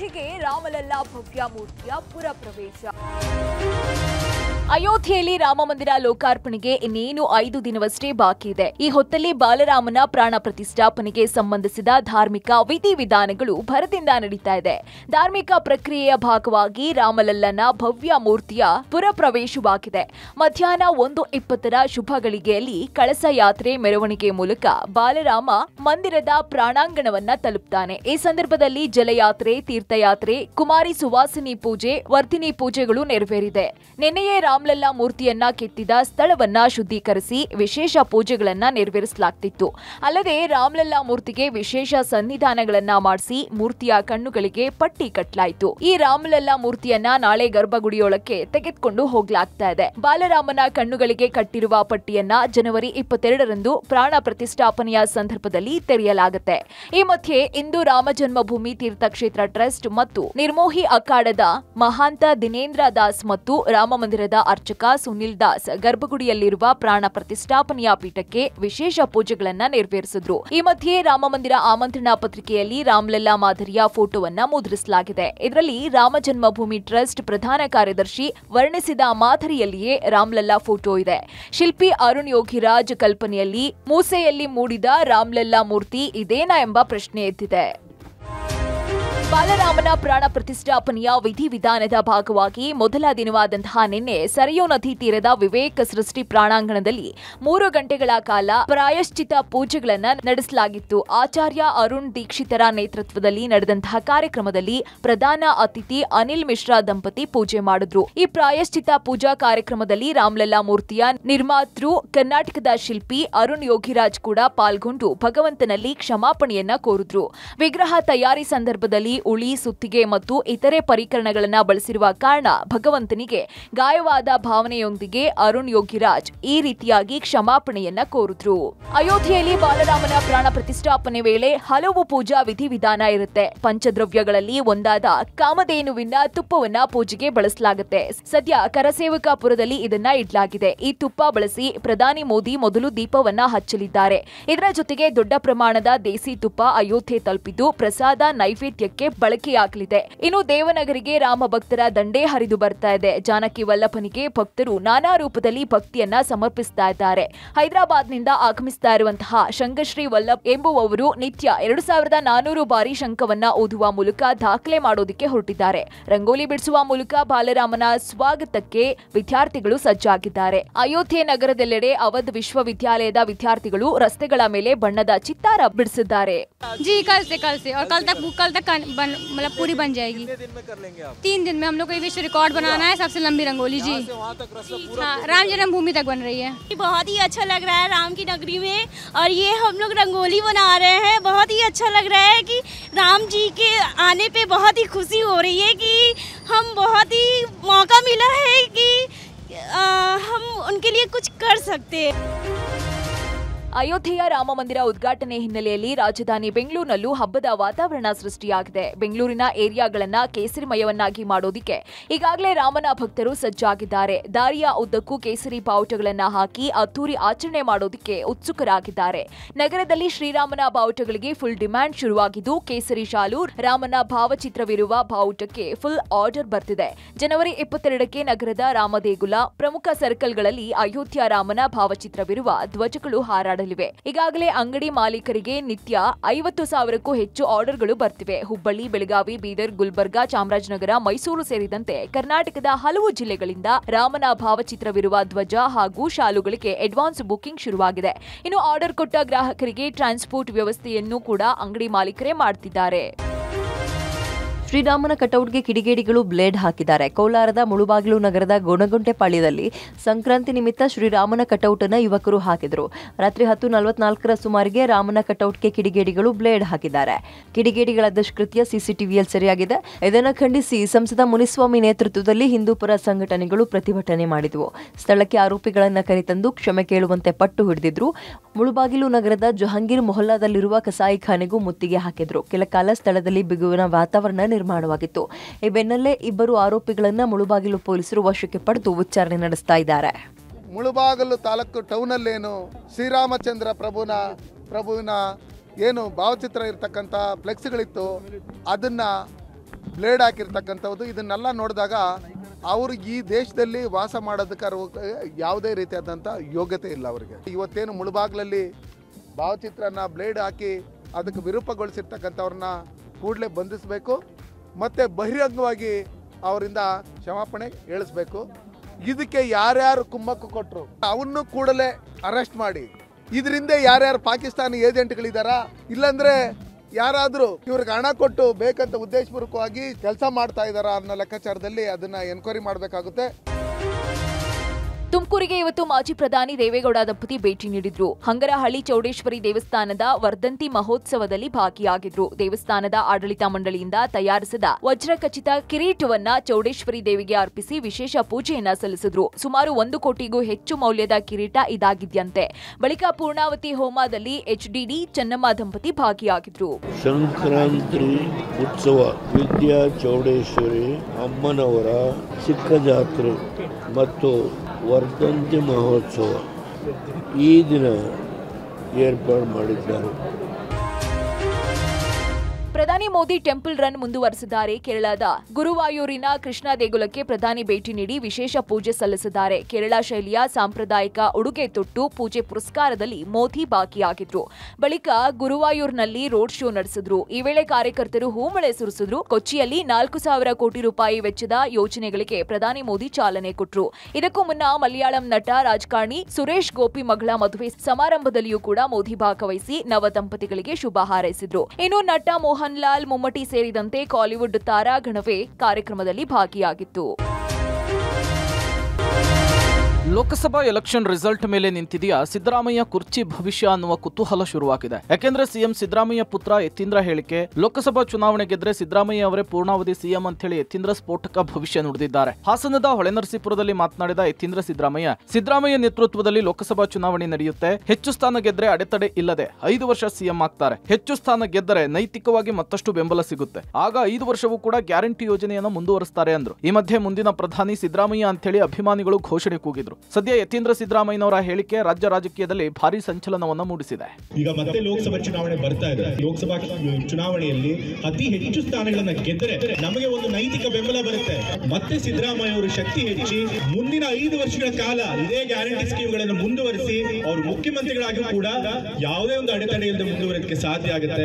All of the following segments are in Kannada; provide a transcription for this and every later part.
ಅಯೋಧ್ಯೆಗೆ ರಾಮಲಲ್ಲಾ ಭವ್ಯ ಮೂರ್ತಿಯ ಪುರ ಪ್ರವೇಶ ಅಯೋಧ್ಯೆಯಲ್ಲಿ ರಾಮಮಂದಿರ ಲೋಕಾರ್ಪಣೆಗೆ ಇನ್ನೇನು ಐದು ದಿನವಷ್ಟೇ ಬಾಕಿ ಇದೆ ಈ ಹೊತ್ತಲ್ಲಿ ಬಾಲರಾಮನ ಪ್ರಾಣ ಪ್ರತಿಷ್ಠಾಪನೆಗೆ ಸಂಬಂಧಿಸಿದ ಧಾರ್ಮಿಕ ವಿಧಿವಿಧಾನಗಳು ಭರದಿಂದ ನಡೀತಾ ಇದೆ ಧಾರ್ಮಿಕ ಪ್ರಕ್ರಿಯೆಯ ಭಾಗವಾಗಿ ರಾಮಲಲ್ಲನ ಭವ್ಯ ಮೂರ್ತಿಯ ಪುರ ಪ್ರವೇಶವಾಗಿದೆ ಮಧ್ಯಾಹ್ನ ಒಂದು ಇಪ್ಪತ್ತರ ಶುಭ ಗಳಿಗೆಯಲ್ಲಿ ಕಳಸ ಯಾತ್ರೆ ಮೆರವಣಿಗೆ ಮೂಲಕ ಬಾಲರಾಮ ಮಂದಿರದ ಪ್ರಾಣಾಂಗಣವನ್ನ ತಲುಪ್ತಾನೆ ಈ ಸಂದರ್ಭದಲ್ಲಿ ಜಲಯಾತ್ರೆ ತೀರ್ಥಯಾತ್ರೆ ಕುಮಾರಿ ಸುವಾಸಿನಿ ಪೂಜೆ ವರ್ಧಿನಿ ಪೂಜೆಗಳು ನೆರವೇರಿದೆ ನಿನ್ನೆಯೇ ರಾಮ್ಲಲ್ಲಾ ಮೂರ್ತಿಯನ್ನ ಕೆತ್ತಿದ ಸ್ಥಳವನ್ನ ಶುದ್ಧೀಕರಿಸಿ ವಿಶೇಷ ಪೂಜೆಗಳನ್ನ ನೆರವೇರಿಸಲಾಗ್ತಿತ್ತು ಅಲ್ಲದೆ ರಾಮ್ಲಲ್ಲಾ ಮೂರ್ತಿಗೆ ವಿಶೇಷ ಸನ್ನಿಧಾನಗಳನ್ನ ಮಾಡಿಸಿ ಮೂರ್ತಿಯ ಕಣ್ಣುಗಳಿಗೆ ಪಟ್ಟಿ ಕಟ್ಟಲಾಯಿತು ಈ ರಾಮಲಲ್ಲಾ ಮೂರ್ತಿಯನ್ನ ನಾಳೆ ಗರ್ಭಗುಡಿಯೊಳಕ್ಕೆ ತೆಗೆದುಕೊಂಡು ಹೋಗ್ಲಾಗ್ತಾ ಇದೆ ಬಾಲರಾಮನ ಕಣ್ಣುಗಳಿಗೆ ಕಟ್ಟಿರುವ ಪಟ್ಟಿಯನ್ನ ಜನವರಿ ಇಪ್ಪತ್ತೆರಡರಂದು ಪ್ರಾಣ ಪ್ರತಿಷ್ಠಾಪನೆಯ ಸಂದರ್ಭದಲ್ಲಿ ತೆರೆಯಲಾಗುತ್ತೆ ಈ ಮಧ್ಯೆ ಇಂದು ರಾಮ ಜನ್ಮಭೂಮಿ ತೀರ್ಥಕ್ಷೇತ್ರ ಟ್ರಸ್ಟ್ ಮತ್ತು ನಿರ್ಮೋಹಿ ಅಖಾಡದ ಮಹಾಂತ ದಿನೇಂದ್ರ ದಾಸ್ ಮತ್ತು ರಾಮಮಂದಿರದ ಅರ್ಚಕ ಸುನಿಲ್ ದಾಸ್ ಗರ್ಭಗುಡಿಯಲ್ಲಿರುವ ಪ್ರಾಣ ಪ್ರತಿಷ್ಠಾಪನೆಯ ಪೀಠಕ್ಕೆ ವಿಶೇಷ ಪೂಜೆಗಳನ್ನ ನೆರವೇರಿಸಿದ್ರು ಈ ಮಧ್ಯೆ ರಾಮಮಂದಿರ ಆಮಂತ್ರಣ ಪತ್ರಿಕೆಯಲ್ಲಿ ರಾಮ್ಲಲ್ಲಾ ಮಾದರಿಯ ಫೋಟೋವನ್ನ ಮುದ್ರಿಸಲಾಗಿದೆ ಇದರಲ್ಲಿ ರಾಮ ಜನ್ಮಭೂಮಿ ಟ್ರಸ್ಟ್ ಪ್ರಧಾನ ಕಾರ್ಯದರ್ಶಿ ವರ್ಣಿಸಿದ ಮಾದರಿಯಲ್ಲಿಯೇ ರಾಮ್ಲಲ್ಲಾ ಫೋಟೋ ಇದೆ ಶಿಲ್ಪಿ ಅರುಣ್ ಯೋಗಿರಾಜ್ ಕಲ್ಪನೆಯಲ್ಲಿ ಮೂಸೆಯಲ್ಲಿ ಮೂಡಿದ ರಾಮ್ಲಲ್ಲಾ ಮೂರ್ತಿ ಇದೇನಾ ಎಂಬ ಪ್ರಶ್ನೆ ಎದ್ದಿದೆ ಬಾಲರಾಮನ ಪ್ರಾಣ ಪ್ರತಿಷ್ಠಾಪನೆಯ ವಿಧಿವಿಧಾನದ ಭಾಗವಾಗಿ ಮೊದಲ ದಿನವಾದಂತಹ ನಿನ್ನೆ ಸರಿಯೋ ನದಿ ತೀರದ ವಿವೇಕ ಸೃಷ್ಟಿ ಪ್ರಾಣಾಂಗಣದಲ್ಲಿ ಮೂರು ಗಂಟೆಗಳ ಕಾಲ ಪ್ರಾಯಶ್ಚಿತ ಪೂಜೆಗಳನ್ನ ನಡೆಸಲಾಗಿತ್ತು ಆಚಾರ್ಯ ಅರುಣ್ ದೀಕ್ಷಿತರ ನೇತೃತ್ವದಲ್ಲಿ ನಡೆದಂತಹ ಕಾರ್ಯಕ್ರಮದಲ್ಲಿ ಪ್ರಧಾನ ಅತಿಥಿ ಅನಿಲ್ ಮಿಶ್ರಾ ದಂಪತಿ ಪೂಜೆ ಮಾಡಿದ್ರು ಈ ಪ್ರಾಯಶ್ಚಿತ ಪೂಜಾ ಕಾರ್ಯಕ್ರಮದಲ್ಲಿ ರಾಮ್ಲಲ್ಲಾ ಮೂರ್ತಿಯ ನಿರ್ಮಾತೃ ಕರ್ನಾಟಕದ ಶಿಲ್ಪಿ ಅರುಣ್ ಯೋಗಿರಾಜ್ ಕೂಡ ಪಾಲ್ಗೊಂಡು ಭಗವಂತನಲ್ಲಿ ಕ್ಷಮಾಪಣೆಯನ್ನ ಕೋರಿದ್ರು ವಿಗ್ರಹ ತಯಾರಿ ಸಂದರ್ಭದಲ್ಲಿ ಉಳಿ ಸುತ್ತಿಗೆ ಮತ್ತು ಇತರೆ ಪರಿಕರಣಗಳನ್ನ ಬಳಸಿರುವ ಕಾರಣ ಭಗವಂತನಿಗೆ ಗಾಯವಾದ ಭಾವನೆಯೊಂದಿಗೆ ಅರುಣ್ ಯೋಗಿರಾಜ್ ಈ ರೀತಿಯಾಗಿ ಕ್ಷಮಾಪಣೆಯನ್ನ ಕೋರಿದ್ರು ಅಯೋಧ್ಯೆಯಲ್ಲಿ ಬಾಲರಾಮನ ಪ್ರಾಣ ಪ್ರತಿಷ್ಠಾಪನೆ ವೇಳೆ ಹಲವು ಪೂಜಾ ವಿಧಿವಿಧಾನ ಇರುತ್ತೆ ಪಂಚದ್ರವ್ಯಗಳಲ್ಲಿ ಒಂದಾದ ಕಾಮಧೇನುವಿನ ತುಪ್ಪವನ್ನ ಪೂಜೆಗೆ ಬಳಸಲಾಗುತ್ತೆ ಸದ್ಯ ಕರಸೇವಕಾಪುರದಲ್ಲಿ ಇದನ್ನ ಇಡ್ಲಾಗಿದೆ ಈ ತುಪ್ಪ ಬಳಸಿ ಪ್ರಧಾನಿ ಮೋದಿ ಮೊದಲು ದೀಪವನ್ನ ಹಚ್ಚಲಿದ್ದಾರೆ ಇದರ ಜೊತೆಗೆ ದೊಡ್ಡ ಪ್ರಮಾಣದ ದೇಸಿ ತುಪ್ಪ ಅಯೋಧ್ಯೆ ತಲುಪಿದ್ದು ಪ್ರಸಾದ ನೈವೇದ್ಯಕ್ಕೆ ಬಳಕೆಯಾಗಲಿದೆ ಇನ್ನು ದೇವನಗರಿಗೆ ರಾಮ ಭಕ್ತರ ದಂಡೇ ಹರಿದು ಬರ್ತಾ ಇದೆ ಜಾನಕಿ ವಲ್ಲಭನಿಗೆ ಭಕ್ತರು ನಾನಾ ರೂಪದಲ್ಲಿ ಭಕ್ತಿಯನ್ನ ಸಮರ್ಪಿಸ್ತಾ ಇದ್ದಾರೆ ಹೈದರಾಬಾದ್ನಿಂದ ಆಗಮಿಸ್ತಾ ಇರುವಂತಹ ಶಂಕಶ್ರೀ ವಲ್ಲಭ್ ಎಂಬುವವರು ನಿತ್ಯ ಎರಡು ಸಾವಿರದ ನಾನೂರು ಬಾರಿ ಶಂಖವನ್ನ ಓದುವ ಮೂಲಕ ದಾಖಲೆ ಮಾಡೋದಕ್ಕೆ ಹೊರಟಿದ್ದಾರೆ ರಂಗೋಲಿ ಬಿಡಿಸುವ ಮೂಲಕ ಬಾಲರಾಮನ ಸ್ವಾಗತಕ್ಕೆ ವಿದ್ಯಾರ್ಥಿಗಳು ಸಜ್ಜಾಗಿದ್ದಾರೆ ಅಯೋಧ್ಯೆ ನಗರದೆಲ್ಲೆಡೆ ಅವಧ್ ವಿಶ್ವವಿದ್ಯಾಲಯದ ವಿದ್ಯಾರ್ಥಿಗಳು ರಸ್ತೆಗಳ ಮೇಲೆ ಬಣ್ಣದ ಚಿತ್ತಾರ ಬಿಡಿಸಿದ್ದಾರೆ जी कल से कल से और कल तक कल तक का- बन मतलब पूरी बन जाएगी दिन में कर लेंगे आप तीन दिन में हम लोग को ये विश्व रिकॉर्ड बनाना है सबसे लंबी रंगोली जी वहाँ तक रस्ता हाँ राम जन्मभूमि तक बन रही है बहुत ही अच्छा लग रहा है राम की नगरी में और ये हम लोग रंगोली बना रहे हैं बहुत ही अच्छा लग रहा है कि राम जी के आने पे बहुत ही खुशी हो रही है कि हम बहुत ही मौका मिला है कि आ, हम उनके लिए कुछ कर सकते हैं ಅಯೋಧ್ಯೆಯ ರಾಮ ಮಂದಿರ ಉದ್ಘಾಟನೆ ಹಿನ್ನೆಲೆಯಲ್ಲಿ ರಾಜಧಾನಿ ಬೆಂಗಳೂರಿನಲ್ಲೂ ಹಬ್ಬದ ವಾತಾವರಣ ಸೃಷ್ಟಿಯಾಗಿದೆ ಬೆಂಗಳೂರಿನ ಏರಿಯಾಗಳನ್ನ ಕೇಸರಿಮಯವನ್ನಾಗಿ ಮಾಡೋದಿಕ್ಕೆ ಈಗಾಗಲೇ ರಾಮನ ಭಕ್ತರು ಸಜ್ಜಾಗಿದ್ದಾರೆ ದಾರಿಯ ಉದ್ದಕ್ಕೂ ಕೇಸರಿ ಬಾವುಟಗಳನ್ನ ಹಾಕಿ ಅದ್ದೂರಿ ಆಚರಣೆ ಮಾಡೋದಿಕ್ಕೆ ಉತ್ಸುಕರಾಗಿದ್ದಾರೆ ನಗರದಲ್ಲಿ ಶ್ರೀರಾಮನ ಬಾವುಟಗಳಿಗೆ ಫುಲ್ ಡಿಮ್ಯಾಂಡ್ ಶುರುವಾಗಿದ್ದು ಕೇಸರಿ ಶಾಲು ರಾಮನ ಭಾವಚಿತ್ರವಿರುವ ಬಾವುಟಕ್ಕೆ ಫುಲ್ ಆರ್ಡರ್ ಬರ್ತಿದೆ ಜನವರಿ ಇಪ್ಪತ್ತೆರಡಕ್ಕೆ ನಗರದ ರಾಮದೇಗುಲ ಪ್ರಮುಖ ಸರ್ಕಲ್ಗಳಲ್ಲಿ ಅಯೋಧ್ಯ ರಾಮನ ಭಾವಚಿತ್ರವಿರುವ ಧ್ವಜಗಳು ಹಾರಾಡಲಿವೆ ಈಗಾಗಲೇ ಅಂಗಡಿ ಮಾಲೀಕರಿಗೆ ನಿತ್ಯ ಐವತ್ತು ಸಾವಿರಕ್ಕೂ ಹೆಚ್ಚು ಆರ್ಡರ್ಗಳು ಬರ್ತಿವೆ ಹುಬ್ಬಳ್ಳಿ ಬೆಳಗಾವಿ ಬೀದರ್ ಗುಲ್ಬರ್ಗಾ ಚಾಮರಾಜನಗರ ಮೈಸೂರು ಸೇರಿದಂತೆ ಕರ್ನಾಟಕದ ಹಲವು ಜಿಲ್ಲೆಗಳಿಂದ ರಾಮನ ಭಾವಚಿತ್ರವಿರುವ ಧ್ವಜ ಹಾಗೂ ಶಾಲುಗಳಿಗೆ ಅಡ್ವಾನ್ಸ್ ಬುಕಿಂಗ್ ಶುರುವಾಗಿದೆ ಇನ್ನು ಆರ್ಡರ್ ಕೊಟ್ಟ ಗ್ರಾಹಕರಿಗೆ ಟ್ರಾನ್ಸ್ಪೋರ್ಟ್ ವ್ಯವಸ್ಥೆಯನ್ನು ಕೂಡ ಅಂಗಡಿ ಮಾಲೀಕರೇ ಮಾಡ್ತಿದ್ದಾರೆ ಶ್ರೀರಾಮನ ಕಟೌಟ್ಗೆ ಕಿಡಿಗೇಡಿಗಳು ಬ್ಲೇಡ್ ಹಾಕಿದ್ದಾರೆ ಕೋಲಾರದ ಮುಳುಬಾಗಿಲು ನಗರದ ಗೊಣಗುಂಟೆಪಾಳ್ಯದಲ್ಲಿ ಸಂಕ್ರಾಂತಿ ನಿಮಿತ್ತ ಶ್ರೀರಾಮನ ಕಟೌಟ್ ಅನ್ನ ಯುವಕರು ಹಾಕಿದ್ರು ರಾತ್ರಿ ಹತ್ತು ನಲವತ್ನಾಲ್ಕರ ಸುಮಾರಿಗೆ ರಾಮನ ಕಟೌಟ್ಗೆ ಕಿಡಿಗೇಡಿಗಳು ಬ್ಲೇಡ್ ಹಾಕಿದ್ದಾರೆ ಕಿಡಿಗೇಡಿಗಳ ದುಷ್ಕೃತ್ಯ ಸಿಸಿಟಿವಿಯಲ್ಲಿ ಸೆರೆಯಾಗಿದೆ ಇದನ್ನು ಖಂಡಿಸಿ ಸಂಸದ ಮುನಿಸ್ವಾಮಿ ನೇತೃತ್ವದಲ್ಲಿ ಹಿಂದೂಪರ ಸಂಘಟನೆಗಳು ಪ್ರತಿಭಟನೆ ಮಾಡಿದವು ಸ್ಥಳಕ್ಕೆ ಆರೋಪಿಗಳನ್ನ ಕರೆತಂದು ಕ್ಷಮೆ ಕೇಳುವಂತೆ ಪಟ್ಟು ಹಿಡಿದಿದ್ರು ಮುಳುಬಾಗಿಲು ನಗರದ ಜಹಾಂಗೀರ್ ಮೊಹಲ್ಲಾದಲ್ಲಿರುವ ಕಸಾಯಿಖಾನೆಗೂ ಮುತ್ತಿಗೆ ಹಾಕಿದ್ರು ಕೆಲ ಕಾಲ ಸ್ಥಳದಲ್ಲಿ ಬಿಗುವಿನ ವಾತಾವರಣ ನಿರ್ಮಾಣವಾಗಿತ್ತು ಈ ಬೆನ್ನಲ್ಲೇ ಇಬ್ಬರು ಆರೋಪಿಗಳನ್ನ ಮುಳುಬಾಗಿಲು ಪೊಲೀಸರು ವಶಕ್ಕೆ ಪಡೆದು ವಿಚಾರಣೆ ನಡೆಸ್ತಾ ಇದ್ದಾರೆ ಮುಳುಬಾಗಲು ತಾಲೂಕು ಟೌನಲ್ಲೇನು ಶ್ರೀರಾಮಚಂದ್ರ ಪ್ರಭುನ ಪ್ರಭುವಿನ ಏನು ಭಾವಚಿತ್ರ ಇರ್ತಕ್ಕಂಥ ಫ್ಲೆಕ್ಸ್ಗಳಿತ್ತು ಅದನ್ನು ಬ್ಲೇಡ್ ಹಾಕಿರ್ತಕ್ಕಂಥದ್ದು ಇದನ್ನೆಲ್ಲ ನೋಡಿದಾಗ ಅವರು ಈ ದೇಶದಲ್ಲಿ ವಾಸ ಮಾಡೋದಕ್ಕೆ ಅವ್ರು ಯಾವುದೇ ರೀತಿಯಾದಂಥ ಯೋಗ್ಯತೆ ಇಲ್ಲ ಅವರಿಗೆ ಇವತ್ತೇನು ಮುಳುಬಾಗ್ಲಲ್ಲಿ ಭಾವಚಿತ್ರನ ಬ್ಲೇಡ್ ಹಾಕಿ ಅದಕ್ಕೆ ವಿರೂಪಗೊಳಿಸಿರ್ತಕ್ಕಂಥವ್ರನ್ನ ಕೂಡಲೇ ಬಂಧಿಸಬೇಕು ಮತ್ತು ಬಹಿರಂಗವಾಗಿ ಅವರಿಂದ ಕ್ಷಮಾಪಣೆ ಹೇಳಿಸ್ಬೇಕು ಇದಕ್ಕೆ ಯಾರ್ಯಾರು ಕುಮ್ಮಕ್ಕು ಕೊಟ್ಟರು ಅವನ್ನು ಕೂಡಲೇ ಅರೆಸ್ಟ್ ಮಾಡಿ ಇದರಿಂದ ಯಾರ್ಯಾರು ಪಾಕಿಸ್ತಾನಿ ಏಜೆಂಟ್ಗಳಿದಾರಾ ಇಲ್ಲಾಂದ್ರೆ ಯಾರಾದರೂ ಇವ್ರಿಗೆ ಹಣ ಕೊಟ್ಟು ಬೇಕಂತ ಉದ್ದೇಶಪೂರ್ವಕವಾಗಿ ಕೆಲಸ ಮಾಡ್ತಾ ಇದ್ದಾರಾ ಅನ್ನೋ ಲೆಕ್ಕಾಚಾರದಲ್ಲಿ ಅದನ್ನ ಎನ್ಕ್ವೈರಿ ಮಾಡಬೇಕಾಗುತ್ತೆ ತುಮಕೂರಿಗೆ ಇವತ್ತು ಮಾಜಿ ಪ್ರಧಾನಿ ದೇವೇಗೌಡ ದಂಪತಿ ಭೇಟಿ ನೀಡಿದ್ರು ಹಂಗರಹಳ್ಳಿ ಚೌಡೇಶ್ವರಿ ದೇವಸ್ಥಾನದ ವರ್ಧಂತಿ ಮಹೋತ್ಸವದಲ್ಲಿ ಭಾಗಿಯಾಗಿದ್ರು ದೇವಸ್ಥಾನದ ಆಡಳಿತ ಮಂಡಳಿಯಿಂದ ತಯಾರಿಸಿದ ವಜ್ರಖಚಿತ ಕಿರೀಟವನ್ನ ಚೌಡೇಶ್ವರಿ ದೇವಿಗೆ ಅರ್ಪಿಸಿ ವಿಶೇಷ ಪೂಜೆಯನ್ನ ಸಲ್ಲಿಸಿದ್ರು ಸುಮಾರು ಒಂದು ಕೋಟಿಗೂ ಹೆಚ್ಚು ಮೌಲ್ಯದ ಕಿರೀಟ ಇದಾಗಿದ್ಯಂತೆ ಬಳಿಕ ಪೂರ್ಣಾವತಿ ಹೋಮದಲ್ಲಿ ಎಚ್ಡಿಡಿ ಚೆನ್ನಮ್ಮ ದಂಪತಿ ಭಾಗಿಯಾಗಿದ್ರು ಸಂಕ್ರಾಂತಿ ಉತ್ಸವ ವಿದ್ಯಾ ಚೌಡೇಶ್ವರಿ ಅಮ್ಮನವರ ಚಿಕ್ಕ ಜಾತ್ರೆ ಮತ್ತು ವರ್ಧಂತಿ ಮಹೋತ್ಸವ ಈ ದಿನ ಏರ್ಪಾಡು ಮಾಡಿದ್ದಾರೆ ಪ್ರಧಾನಿ ಮೋದಿ ಟೆಂಪಲ್ ರನ್ ಮುಂದುವರೆಸಿದ್ದಾರೆ ಕೇರಳದ ಗುರುವಾಯೂರಿನ ಕೃಷ್ಣ ದೇಗುಲಕ್ಕೆ ಪ್ರಧಾನಿ ಭೇಟಿ ನೀಡಿ ವಿಶೇಷ ಪೂಜೆ ಸಲ್ಲಿಸಿದ್ದಾರೆ ಕೇರಳ ಶೈಲಿಯ ಸಾಂಪ್ರದಾಯಿಕ ಉಡುಗೆ ತೊಟ್ಟು ಪೂಜೆ ಪುರಸ್ಕಾರದಲ್ಲಿ ಮೋದಿ ಭಾಗಿಯಾಗಿದ್ರು ಬಳಿಕ ಗುರುವಾಯೂರ್ನಲ್ಲಿ ರೋಡ್ ಶೋ ನಡೆಸಿದ್ರು ಈ ವೇಳೆ ಕಾರ್ಯಕರ್ತರು ಹೂಮಳೆ ಸುರಿಸಿದ್ರು ಕೊಚ್ಚಿಯಲ್ಲಿ ನಾಲ್ಕು ಸಾವಿರ ಕೋಟಿ ರೂಪಾಯಿ ವೆಚ್ಚದ ಯೋಜನೆಗಳಿಗೆ ಪ್ರಧಾನಿ ಮೋದಿ ಚಾಲನೆ ಕೊಟ್ರು ಇದಕ್ಕೂ ಮುನ್ನ ಮಲಯಾಳಂ ನಟ ರಾಜಕಾರಣಿ ಸುರೇಶ್ ಗೋಪಿ ಮಗಳ ಮದುವೆ ಸಮಾರಂಭದಲ್ಲಿಯೂ ಕೂಡ ಮೋದಿ ಭಾಗವಹಿಸಿ ನವ ದಂಪತಿಗಳಿಗೆ ಶುಭ ಹಾರೈಸಿದ್ರು ಇನ್ನು ನಟ ಮೋಹನ್ ಲಾಲ್ ಮಮ್ಮಟಿ ಸೇರಿದಂತೆ ಕಾಲಿವುಡ್ ತಾರಾಗಣವೇ ಕಾರ್ಯಕ್ರಮದಲ್ಲಿ ಭಾಗಿಯಾಗಿತ್ತು ಲೋಕಸಭಾ ಎಲೆಕ್ಷನ್ ರಿಸಲ್ಟ್ ಮೇಲೆ ನಿಂತಿದೆಯಾ ಸಿದ್ದರಾಮಯ್ಯ ಕುರ್ಚಿ ಭವಿಷ್ಯ ಅನ್ನುವ ಕುತೂಹಲ ಶುರುವಾಗಿದೆ ಯಾಕೆಂದ್ರೆ ಸಿಎಂ ಸಿದ್ದರಾಮಯ್ಯ ಪುತ್ರ ಯತೀಂದ್ರ ಹೇಳಿಕೆ ಲೋಕಸಭಾ ಚುನಾವಣೆ ಗೆದ್ರೆ ಸಿದ್ದರಾಮಯ್ಯ ಅವರೇ ಪೂರ್ಣಾವಧಿ ಸಿಎಂ ಅಂತ ಹೇಳಿ ಯತೀಂದ್ರ ಸ್ಫೋಟಕ ಭವಿಷ್ಯ ನುಡಿದಿದ್ದಾರೆ ಹಾಸನದ ಹೊಳೆನರಸೀಪುರದಲ್ಲಿ ಮಾತನಾಡಿದ ಯತೀಂದ್ರ ಸಿದ್ದರಾಮಯ್ಯ ಸಿದ್ದರಾಮಯ್ಯ ನೇತೃತ್ವದಲ್ಲಿ ಲೋಕಸಭಾ ಚುನಾವಣೆ ನಡೆಯುತ್ತೆ ಹೆಚ್ಚು ಸ್ಥಾನ ಗೆದ್ರೆ ಅಡೆತಡೆ ಇಲ್ಲದೆ ಐದು ವರ್ಷ ಸಿಎಂ ಆಗ್ತಾರೆ ಹೆಚ್ಚು ಸ್ಥಾನ ಗೆದ್ದರೆ ನೈತಿಕವಾಗಿ ಮತ್ತಷ್ಟು ಬೆಂಬಲ ಸಿಗುತ್ತೆ ಆಗ ಐದು ವರ್ಷವೂ ಕೂಡ ಗ್ಯಾರಂಟಿ ಯೋಜನೆಯನ್ನು ಮುಂದುವರಿಸ್ತಾರೆ ಅಂದ್ರು ಈ ಮಧ್ಯೆ ಮುಂದಿನ ಪ್ರಧಾನಿ ಸಿದ್ದರಾಮಯ್ಯ ಅಂತೇಳಿ ಅಭಿಮಾನಿಗಳು ಘೋಷಣೆ ಕೂಗಿದ್ರು ಸದ್ಯ ಯತೀಂದ್ರ ಸಿದ್ದರಾಮಯ್ಯನವರ ಹೇಳಿಕೆ ರಾಜ್ಯ ರಾಜಕೀಯದಲ್ಲಿ ಭಾರಿ ಸಂಚಲನವನ್ನು ಮೂಡಿಸಿದೆ ಈಗ ಮತ್ತೆ ಲೋಕಸಭಾ ಚುನಾವಣೆ ಬರ್ತಾ ಇದೆ ಲೋಕಸಭಾ ಚುನಾವಣೆಯಲ್ಲಿ ಅತಿ ಹೆಚ್ಚು ಸ್ಥಾನಗಳನ್ನ ಗೆದ್ದರೆ ನಮಗೆ ಒಂದು ನೈತಿಕ ಬೆಂಬಲ ಬರುತ್ತೆ ಮತ್ತೆ ಸಿದ್ದರಾಮಯ್ಯ ಅವರು ಶಕ್ತಿ ಹೆಚ್ಚಿ ಮುಂದಿನ ಐದು ವರ್ಷಗಳ ಕಾಲ ಇದೇ ಗ್ಯಾರಂಟಿ ಸ್ಕೀಮ್ಗಳನ್ನು ಮುಂದುವರಿಸಿ ಅವರು ಮುಖ್ಯಮಂತ್ರಿಗಳಾಗಿ ಕೂಡ ಯಾವುದೇ ಒಂದು ಅಡೆತಡೆ ಇಲ್ಲದೆ ಮುಂದುವರಿಯೋದಕ್ಕೆ ಸಾಧ್ಯ ಆಗುತ್ತೆ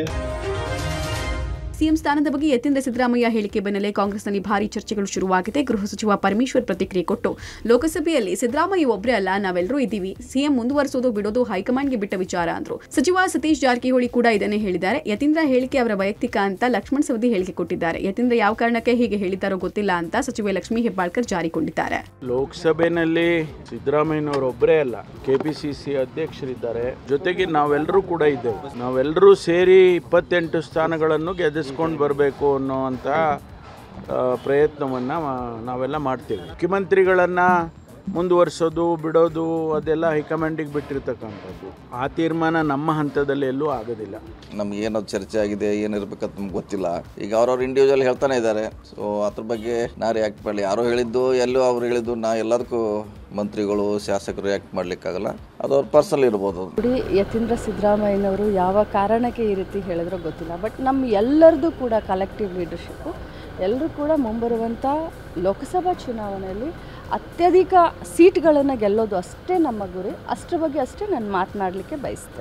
ಸಿಎಂ ಸ್ಥಾನದ ಬಗ್ಗೆ ಯತೀಂದ್ರ ಸಿದ್ದರಾಮಯ್ಯ ಹೇಳಿಕೆ ಬೆನ್ನಲ್ಲೇ ಕಾಂಗ್ರೆಸ್ನಲ್ಲಿ ಭಾರಿ ಚರ್ಚೆಗಳು ಶುರುವಾಗಿದೆ ಗೃಹ ಸಚಿವ ಪರಮೇಶ್ವರ್ ಪ್ರತಿಕ್ರಿಯೆ ಕೊಟ್ಟು ಲೋಕಸಭೆಯಲ್ಲಿ ಸಿದ್ದರಾಮಯ್ಯ ಒಬ್ಬರೇ ಅಲ್ಲ ನಾವೆಲ್ಲರೂ ಇದ್ದೀವಿ ಸಿಎಂ ಮುಂದುವರಿಸೋದು ಬಿಡೋದು ಹೈಕಮಾಂಡ್ಗೆ ಬಿಟ್ಟ ವಿಚಾರ ಅಂದ್ರು ಸಚಿವ ಸತೀಶ್ ಜಾರಕಿಹೊಳಿ ಕೂಡ ಇದನ್ನೇ ಹೇಳಿದ್ದಾರೆ ಯತೀಂದ್ರ ಹೇಳಿಕೆ ಅವರ ವೈಯಕ್ತಿಕ ಅಂತ ಲಕ್ಷ್ಮಣ್ ಸವದಿ ಹೇಳಿಕೆ ಕೊಟ್ಟಿದ್ದಾರೆ ಯತೀಂದ್ರ ಯಾವ ಕಾರಣಕ್ಕೆ ಹೀಗೆ ಹೇಳಿದ್ದಾರೋ ಗೊತ್ತಿಲ್ಲ ಅಂತ ಸಚಿವೆ ಲಕ್ಷ್ಮೀ ಹೆಬ್ಬಾಳ್ಕರ್ ಜಾರಿಕೊಂಡಿದ್ದಾರೆ ಲೋಕಸಭೆಯಲ್ಲಿ ಸಿದ್ದರಾಮಯ್ಯನವರೊಬ್ಬರೇ ಅಲ್ಲ ಕೆಪಿಸಿಸಿ ಅಧ್ಯಕ್ಷರಿದ್ದಾರೆ ಜೊತೆಗೆ ನಾವೆಲ್ಲರೂ ಕೂಡ ಇದ್ದೇವೆ ನಾವೆಲ್ಲರೂ ಸೇರಿ ಇಪ್ಪತ್ತೆಂಟು ಸ್ಥಾನಗಳನ್ನು ಗೆದ್ದಿಸ್ಕೊಂಡು ಬರಬೇಕು ಅನ್ನೋವಂಥ ಪ್ರಯತ್ನವನ್ನು ನಾವೆಲ್ಲ ಮಾಡ್ತೀವಿ ಮುಖ್ಯಮಂತ್ರಿಗಳನ್ನು ಮುಂದುವರಿಸೋದು ಬಿಡೋದು ಅದೆಲ್ಲ ಹೈಕಮಾಂಡಿಗೆ ಬಿಟ್ಟಿರ್ತಕ್ಕಂಥದ್ದು ಆ ತೀರ್ಮಾನ ನಮ್ಮ ಹಂತದಲ್ಲಿ ಎಲ್ಲೂ ಆಗೋದಿಲ್ಲ ನಮ್ಗೆ ಏನೋ ಚರ್ಚೆ ಆಗಿದೆ ಏನಿರ್ಬೇಕಂತ ನಮ್ಗೆ ಗೊತ್ತಿಲ್ಲ ಈಗ ಅವ್ರವ್ರು ಇಂಡಿವಿಜುವಲ್ ಹೇಳ್ತಾನೆ ಇದ್ದಾರೆ ಸೊ ಅದ್ರ ಬಗ್ಗೆ ನಾ ರಿಯಾಕ್ಟ್ ಮಾಡಲಿ ಯಾರೋ ಹೇಳಿದ್ದು ಎಲ್ಲೋ ಅವ್ರು ಹೇಳಿದ್ದು ನಾ ಎಲ್ಲದಕ್ಕೂ ಮಂತ್ರಿಗಳು ಶಾಸಕರು ರಿಯಾಕ್ಟ್ ಮಾಡ್ಲಿಕ್ಕಾಗಲ್ಲ ಅದು ಅವ್ರ ಪರ್ಸನಲ್ ಇರ್ಬೋದು ಅದು ನೋಡಿ ಯತೀಂದ್ರ ಸಿದ್ದರಾಮಯ್ಯನವರು ಯಾವ ಕಾರಣಕ್ಕೆ ಈ ರೀತಿ ಹೇಳಿದ್ರೋ ಗೊತ್ತಿಲ್ಲ ಬಟ್ ನಮ್ಮ ಎಲ್ಲರದು ಕೂಡ ಕಲೆಕ್ಟಿವ್ ಲೀಡರ್ಶಿಪ್ಪು ಎಲ್ಲರೂ ಕೂಡ ಮುಂಬರುವಂಥ ಲೋಕಸಭಾ ಚುನಾವಣೆಯಲ್ಲಿ ಅತ್ಯಧಿಕ ಸೀಟ್ಗಳನ್ನು ಗೆಲ್ಲೋದು ಅಷ್ಟೇ ನಮ್ಮ ಗುರಿ ಅಷ್ಟರ ಬಗ್ಗೆ ಅಷ್ಟೇ ನಾನು ಮಾತನಾಡಲಿಕ್ಕೆ ಬಯಸ್ತೇನೆ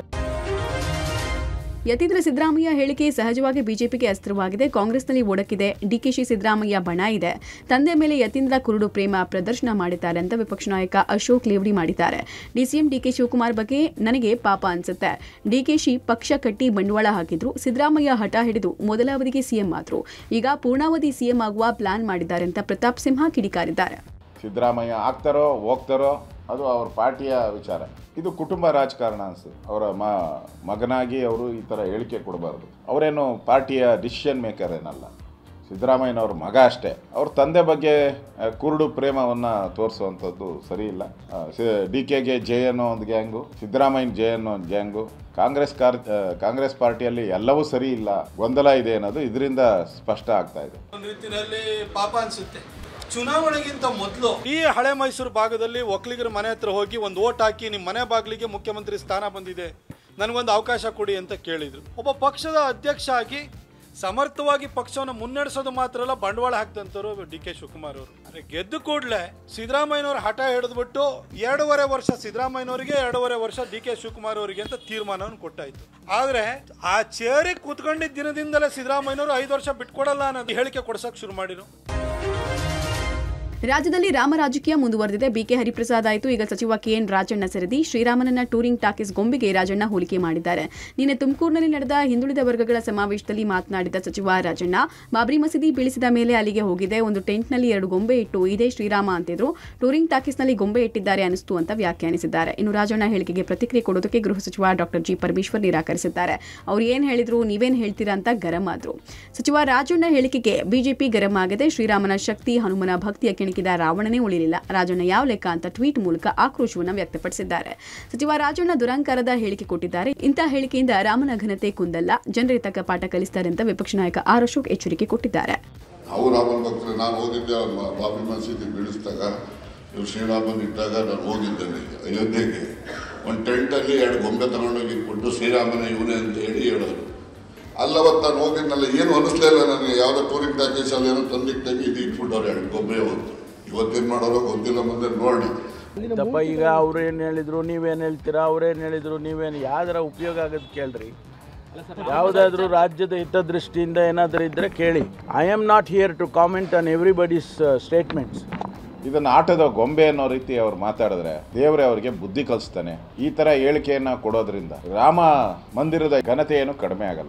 ಯತೀಂದ್ರ ಸಿದ್ದರಾಮಯ್ಯ ಹೇಳಿಕೆ ಸಹಜವಾಗಿ ಬಿಜೆಪಿಗೆ ಅಸ್ತ್ರವಾಗಿದೆ ಕಾಂಗ್ರೆಸ್ನಲ್ಲಿ ಒಡಕಿದೆ ಡಿಕೆಶಿ ಸಿದ್ದರಾಮಯ್ಯ ಬಣ ಇದೆ ತಂದೆ ಮೇಲೆ ಯತೀಂದ್ರ ಕುರುಡು ಪ್ರೇಮ ಪ್ರದರ್ಶನ ಮಾಡಿದ್ದಾರೆ ಅಂತ ವಿಪಕ್ಷ ನಾಯಕ ಅಶೋಕ್ ಲೇವಡಿ ಮಾಡಿದ್ದಾರೆ ಡಿಸಿಎಂ ಡಿಕೆ ಶಿವಕುಮಾರ್ ಬಗ್ಗೆ ನನಗೆ ಪಾಪ ಅನ್ಸುತ್ತೆ ಡಿಕೆಶಿ ಪಕ್ಷ ಕಟ್ಟಿ ಬಂಡವಾಳ ಹಾಕಿದ್ರು ಸಿದ್ದರಾಮಯ್ಯ ಹಠ ಹಿಡಿದು ಮೊದಲ ಅವಧಿಗೆ ಸಿಎಂ ಆದ್ರು ಈಗ ಪೂರ್ಣಾವಧಿ ಸಿಎಂ ಆಗುವ ಪ್ಲಾನ್ ಮಾಡಿದ್ದಾರೆ ಅಂತ ಪ್ರತಾಪ್ ಸಿಂಹ ಕಿಡಿಕಾರಿದ್ದಾರೆ ಸಿದ್ದರಾಮಯ್ಯ ಆಗ್ತಾರೋ ಹೋಗ್ತಾರೋ ಅದು ಅವ್ರ ಪಾರ್ಟಿಯ ವಿಚಾರ ಇದು ಕುಟುಂಬ ರಾಜಕಾರಣ ಅನಿಸ್ತದೆ ಅವರ ಮ ಮಗನಾಗಿ ಅವರು ಈ ಥರ ಹೇಳಿಕೆ ಕೊಡಬಾರ್ದು ಅವರೇನು ಪಾರ್ಟಿಯ ಡಿಸಿಷನ್ ಮೇಕರ್ ಏನಲ್ಲ ಸಿದ್ದರಾಮಯ್ಯನವ್ರ ಮಗ ಅಷ್ಟೇ ಅವ್ರ ತಂದೆ ಬಗ್ಗೆ ಆ, ಕುರುಡು ಪ್ರೇಮವನ್ನು ತೋರಿಸುವಂಥದ್ದು ಸರಿ ಇಲ್ಲ ಡಿ ಕೆಗೆ ಜೆ ಅನ್ನೋ ಒಂದು ಗ್ಯಾಂಗು ಸಿದ್ದರಾಮಯ್ಯನ ಜೆ ಅನ್ನೋ ಒಂದು ಗ್ಯಾಂಗು ಕಾಂಗ್ರೆಸ್ ಕಾರ್ ಆ, ಕಾಂಗ್ರೆಸ್ ಪಾರ್ಟಿಯಲ್ಲಿ ಎಲ್ಲವೂ ಸರಿ ಇಲ್ಲ ಗೊಂದಲ ಇದೆ ಅನ್ನೋದು ಇದರಿಂದ ಸ್ಪಷ್ಟ ಆಗ್ತಾ ಇದೆ ಒಂದು ರೀತಿಯಲ್ಲಿ ಪಾಪ ಅನ್ಸುತ್ತೆ ಚುನಾವಣೆಗಿಂತ ಮೊದಲು ಈ ಹಳೆ ಮೈಸೂರು ಭಾಗದಲ್ಲಿ ಒಕ್ಕಲಿಗರ ಮನೆ ಹತ್ರ ಹೋಗಿ ಒಂದು ಓಟ್ ಹಾಕಿ ನಿಮ್ಮ ಮನೆ ಬಾಗಿಲಿಗೆ ಮುಖ್ಯಮಂತ್ರಿ ಸ್ಥಾನ ಬಂದಿದೆ ನನಗೊಂದು ಅವಕಾಶ ಕೊಡಿ ಅಂತ ಕೇಳಿದ್ರು ಒಬ್ಬ ಪಕ್ಷದ ಅಧ್ಯಕ್ಷ ಆಗಿ ಸಮರ್ಥವಾಗಿ ಪಕ್ಷವನ್ನು ಮುನ್ನಡೆಸೋದು ಮಾತ್ರ ಅಲ್ಲ ಬಂಡವಾಳ ಹಾಕ್ದಂತವ್ರು ಡಿ ಕೆ ಶಿವಕುಮಾರ್ ಅವರು ಅಂದ್ರೆ ಗೆದ್ದ ಕೂಡಲೇ ಸಿದ್ದರಾಮಯ್ಯನವ್ರ ಹಠ ಹಿಡಿದ್ಬಿಟ್ಟು ಎರಡೂವರೆ ವರ್ಷ ಸಿದ್ದರಾಮಯ್ಯನವರಿಗೆ ಎರಡೂವರೆ ವರ್ಷ ಡಿ ಕೆ ಶಿವಕುಮಾರ್ ಅವರಿಗೆ ಅಂತ ತೀರ್ಮಾನವನ್ನು ಕೊಟ್ಟಾಯ್ತು ಆದ್ರೆ ಆ ಚೇರಿಗೆ ಕೂತ್ಕೊಂಡಿದ್ದ ದಿನದಿಂದಲೇ ಸಿದ್ದರಾಮಯ್ಯನವರು ಐದು ವರ್ಷ ಬಿಟ್ಕೊಡಲ್ಲ ಅನ್ನೋದು ಹೇಳಿಕೆ ಕೊಡ್ಸಕ್ ಶುರು ಮಾಡಿರು ರಾಜ್ಯದಲ್ಲಿ ರಾಮ ರಾಜಕೀಯ ಮುಂದುವರೆದಿದೆ ಬಿಕೆ ಹರಿಪ್ರಸಾದ್ ಆಯಿತು ಈಗ ಸಚಿವ ಕೆಎನ್ ರಾಜಣ್ಣ ಸೆರೆದಿ ಶ್ರೀರಾಮನನ್ನ ಟೂರಿಂಗ್ ಟಾಕೀಸ್ ಗೊಂಬೆಗೆ ರಾಜಣ್ಣ ಹೋಲಿಕೆ ಮಾಡಿದ್ದಾರೆ ನಿನ್ನೆ ತುಮಕೂರಿನಲ್ಲಿ ನಡೆದ ಹಿಂದುಳಿದ ವರ್ಗಗಳ ಸಮಾವೇಶದಲ್ಲಿ ಮಾತನಾಡಿದ ಸಚಿವ ರಾಜಣ್ಣ ಬಾಬ್ರಿ ಮಸೀದಿ ಬೀಳಿಸಿದ ಮೇಲೆ ಅಲ್ಲಿಗೆ ಹೋಗಿದೆ ಒಂದು ಟೆಂಟ್ನಲ್ಲಿ ಎರಡು ಗೊಂಬೆ ಇಟ್ಟು ಇದೇ ಶ್ರೀರಾಮ ಅಂತಿದ್ರು ಟೂರಿಂಗ್ ಟಾಕೀಸ್ನಲ್ಲಿ ಗೊಂಬೆ ಇಟ್ಟಿದ್ದಾರೆ ಅನಿಸ್ತು ಅಂತ ವ್ಯಾಖ್ಯಾನಿಸಿದ್ದಾರೆ ಇನ್ನು ರಾಜಣ್ಣ ಹೇಳಿಕೆಗೆ ಪ್ರತಿಕ್ರಿಯೆ ಕೊಡೋದಕ್ಕೆ ಗೃಹ ಸಚಿವ ಡಾಕ್ಟರ್ ಜಿ ಪರಮೇಶ್ವರ್ ನಿರಾಕರಿಸಿದ್ದಾರೆ ಅವ್ರು ಏನ್ ಹೇಳಿದ್ರು ನೀವೇನ್ ಹೇಳ್ತೀರಾ ಅಂತ ಗರಂ ಆದ್ರು ಸಚಿವ ರಾಜಣ್ಣ ಹೇಳಿಕೆಗೆ ಬಿಜೆಪಿ ಗರಂ ಆಗಿದೆ ಶ್ರೀರಾಮನ ಶಕ್ತಿ ಹನುಮನ ಭಕ್ತಿಯ ಕೆಣಕಿದ ರಾವಣನೇ ಉಳಿಲಿಲ್ಲ ರಾಜಣ್ಣ ಯಾವ ಲೆಕ್ಕ ಅಂತ ಟ್ವೀಟ್ ಮೂಲಕ ಆಕ್ರೋಶವನ್ನು ವ್ಯಕ್ತಪಡಿಸಿದ್ದಾರೆ ಸಚಿವ ರಾಜಣ್ಣ ದುರಂಕಾರದ ಹೇಳಿಕೆ ಕೊಟ್ಟಿದ್ದಾರೆ ಇಂತಹ ಹೇಳಿಕೆಯಿಂದ ರಾಮನ ಘನತೆ ಕುಂದಲ್ಲ ಜನರಿಗೆ ತಕ್ಕ ಪಾಠ ಕಲಿಸ್ತಾರೆ ಅಂತ ವಿಪಕ್ಷ ನಾಯಕ ಆರ್ ಅಶೋಕ್ ಎಚ್ಚರಿಕೆ ಕೊಟ್ಟಿದ್ದಾರೆ ನಾವು ರಾಮನ ಭಕ್ತರು ನಾನು ಹೋಗಿದ್ದೆ ಮ- ಬಾಬರಿ ಮಸೀದಿ ಬೀಳಿಸಿದಾಗ ಇವ್ರು ಶ್ರೀರಾಮನ್ ಇದ್ದಾಗ ನಾನು ಹೋಗಿದ್ದೇನೆ ಅಯೋಧ್ಯೆಗೆ ಒಂದು ಟೆಂಟಲ್ಲಿ ಎರಡು ಗೊಂಬೆ ತಗೊಂಡೋಗಿ ಇಟ್ಬಿಟ್ಟು ಶ್ರೀರಾಮನ ಇವನೇ ಅಂತ ಹೇಳಿ ಹೇಳಿದ್ರು ಅಲ್ಲವತ್ತು ನಾನು ಹೋಗಿದ್ನಲ್ಲ ಏನು ಅನಿಸ್ಲೇ ಇಲ್ಲ ನನಗೆ ಯಾವುದೋ ಟೂರಿಂಗ್ ಪ್ಯಾಕೇಜಲ್ಲಿ ಏನೋ ತಂದಿಟ್ಟಾಗಿ ಇದು ಇಟ್ಬಿಟ್ಟವ್ರು ಎರಡು ಗೊಂಬೆ ಹೊತ್ತು ಇವತ್ತೇನು ಮಾಡೋರೋ ಗೊತ್ತಿಲ್ಲ ಮುಂದೆ ನೋಡಿ ದಪ್ಪ ಈಗ ಅವ್ರು ಏನು ಹೇಳಿದ್ರು ನೀವೇನು ಹೇಳ್ತೀರಾ ಅವ್ರೇನು ಹೇಳಿದ್ರು ನೀವೇನು ಯಾವ್ದಾರ ಉಪಯೋಗ ಆಗೋದು ಕೇಳ್ರಿ ಯಾವುದಾದ್ರೂ ರಾಜ್ಯದ ಹಿತದೃಷ್ಟಿಯಿಂದ ಏನಾದರೂ ಇದ್ದರೆ ಕೇಳಿ I am not here to comment on everybody's statements ಇದನ್ನು ಆಟದ ಗೊಂಬೆ ಅನ್ನೋ ರೀತಿ ಅವ್ರು ಮಾತಾಡಿದ್ರೆ ದೇವರೇ ಅವರಿಗೆ ಬುದ್ಧಿ ಕಲಿಸ್ತಾನೆ ಈ ಥರ ಹೇಳಿಕೆಯನ್ನು ಕೊಡೋದ್ರಿಂದ ರಾಮ ಮಂದಿರದ ಘನತೆ ಏನು ಕಡಿಮೆ ಆಗಲ್ಲ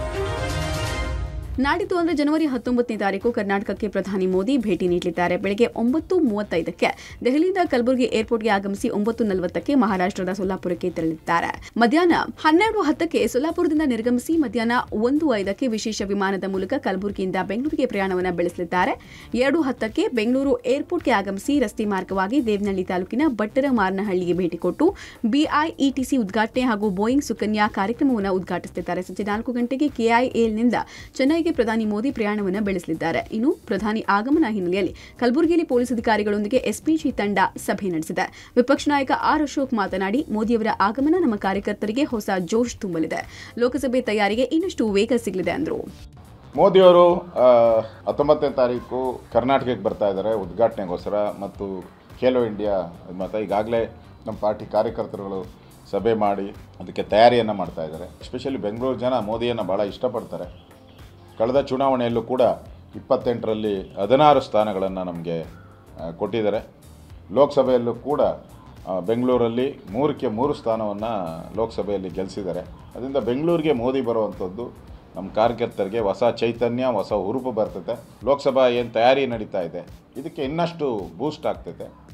ನಾಡಿದ್ದು ಅಂದ್ರೆ ಜನವರಿ ಹತ್ತೊಂಬತ್ತನೇ ತಾರೀಕು ಕರ್ನಾಟಕಕ್ಕೆ ಪ್ರಧಾನಿ ಮೋದಿ ಭೇಟಿ ನೀಡಲಿದ್ದಾರೆ ಬೆಳಗ್ಗೆ ಒಂಬತ್ತು ಮೂವತ್ತೈದಕ್ಕೆ ದೆಹಲಿಯಿಂದ ಕಲಬುರಗಿ ಏರ್ಪೋರ್ಟ್ಗೆ ಆಗಮಿಸಿ ಒಂಬತ್ತು ನಲವತ್ತಕ್ಕೆ ಮಹಾರಾಷ್ಟ್ರದ ಸೊಲ್ಲಾಪುರಕ್ಕೆ ತೆರಳಿದ್ದಾರೆ ಮಧ್ಯಾಹ್ನ ಹನ್ನೆರಡು ಹತ್ತಕ್ಕೆ ಸೊಲ್ಲಾಪುರದಿಂದ ನಿರ್ಗಮಿಸಿ ಮಧ್ಯಾಹ್ನ ಒಂದು ಐದಕ್ಕೆ ವಿಶೇಷ ವಿಮಾನದ ಮೂಲಕ ಕಲಬುರಗಿಯಿಂದ ಬೆಂಗಳೂರಿಗೆ ಪ್ರಯಾಣವನ್ನು ಬೆಳೆಸಲಿದ್ದಾರೆ ಎರಡು ಹತ್ತಕ್ಕೆ ಬೆಂಗಳೂರು ಏರ್ಪೋರ್ಟ್ಗೆ ಆಗಮಿಸಿ ರಸ್ತೆ ಮಾರ್ಗವಾಗಿ ದೇವನಹಳ್ಳಿ ತಾಲೂಕಿನ ಬಟ್ಟರ ಮಾರನಹಳ್ಳಿಗೆ ಭೇಟಿ ಕೊಟ್ಟು ಬಿಐಇಟಿಸಿ ಉದ್ಘಾಟನೆ ಹಾಗೂ ಬೋಯಿಂಗ್ ಸುಕನ್ಯಾ ಕಾರ್ಯಕ್ರಮವನ್ನು ಉದ್ಘಾಟಿಸಲಿದ್ದಾರೆ ಸಂಜೆ ನಾಲ್ಕು ಗಂಟೆಗೆ ಕೆಐಎಲ್ನಿಂದ ಚೆನ್ನೈಗೆ ಪ್ರಧಾನಿ ಮೋದಿ ಪ್ರಯಾಣವನ್ನು ಬೆಳೆಸಲಿದ್ದಾರೆ ಇನ್ನು ಪ್ರಧಾನಿ ಆಗಮನ ಹಿನ್ನೆಲೆಯಲ್ಲಿ ಕಲಬುರಗಿಯಲ್ಲಿ ಪೊಲೀಸ್ ಅಧಿಕಾರಿಗಳೊಂದಿಗೆ ಎಸ್ಪಿಜಿ ತಂಡ ಸಭೆ ನಡೆಸಿದೆ ವಿಪಕ್ಷ ನಾಯಕ ಆರ್ ಅಶೋಕ್ ಮಾತನಾಡಿ ಮೋದಿಯವರ ಆಗಮನ ನಮ್ಮ ಕಾರ್ಯಕರ್ತರಿಗೆ ಹೊಸ ಜೋಶ್ ತುಂಬಲಿದೆ ಲೋಕಸಭೆ ತಯಾರಿಗೆ ಇನ್ನಷ್ಟು ವೇಗ ಸಿಗಲಿದೆ ಅಂದರು ಮೋದಿಯವರು ಆ, ಹತ್ತೊಂಬತ್ತನೇ ತಾರೀಕು ಕರ್ನಾಟಕಕ್ಕೆ ಬರ್ತಾ ಇದ್ದಾರೆ ಉದ್ಘಾಟನೆಗೋಸ್ಕರ ಮತ್ತು ಖೇಲೋ ಇಂಡಿಯಾ ಮತ್ತು ಈಗಾಗಲೇ ನಮ್ಮ ಪಾರ್ಟಿ ಕಾರ್ಯಕರ್ತರುಗಳು ಸಭೆ ಮಾಡಿ ಅದಕ್ಕೆ ತಯಾರಿಯನ್ನು ಮಾಡ್ತಾ ಇದ್ದಾರೆ ಎಸ್ಪೆಷಲಿ ಬೆಂಗಳೂರು ಜನ ಮೋದಿಯನ್ನು ಭಾಳ ಇಷ್ಟಪಡ್ತಾರೆ ಕಳೆದ ಚುನಾವಣೆಯಲ್ಲೂ ಕೂಡ ಇಪ್ಪತ್ತೆಂಟರಲ್ಲಿ ಹದಿನಾರು ಸ್ಥಾನಗಳನ್ನು ನಮಗೆ ಆ, ಕೊಟ್ಟಿದ್ದಾರೆ ಲೋಕಸಭೆಯಲ್ಲೂ ಕೂಡ ಆ, ಬೆಂಗಳೂರಲ್ಲಿ ಮೂರಕ್ಕೆ ಮೂರು ಸ್ಥಾನವನ್ನು ಲೋಕಸಭೆಯಲ್ಲಿ ಗೆಲ್ಲಿಸಿದ್ದಾರೆ ಅದರಿಂದ ಬೆಂಗಳೂರಿಗೆ ಮೋದಿ ಬರುವಂಥದ್ದು ನಮ್ಮ ಕಾರ್ಯಕರ್ತರಿಗೆ ಹೊಸ ಚೈತನ್ಯ ಹೊಸ ಹುರುಪು ಬರ್ತದೆ ಲೋಕಸಭಾ ಏನು ತಯಾರಿ ನಡೀತಾ ಇದೆ ಇದಕ್ಕೆ ಇನ್ನಷ್ಟು ಬೂಸ್ಟ್ ಆಗ್ತೈತೆ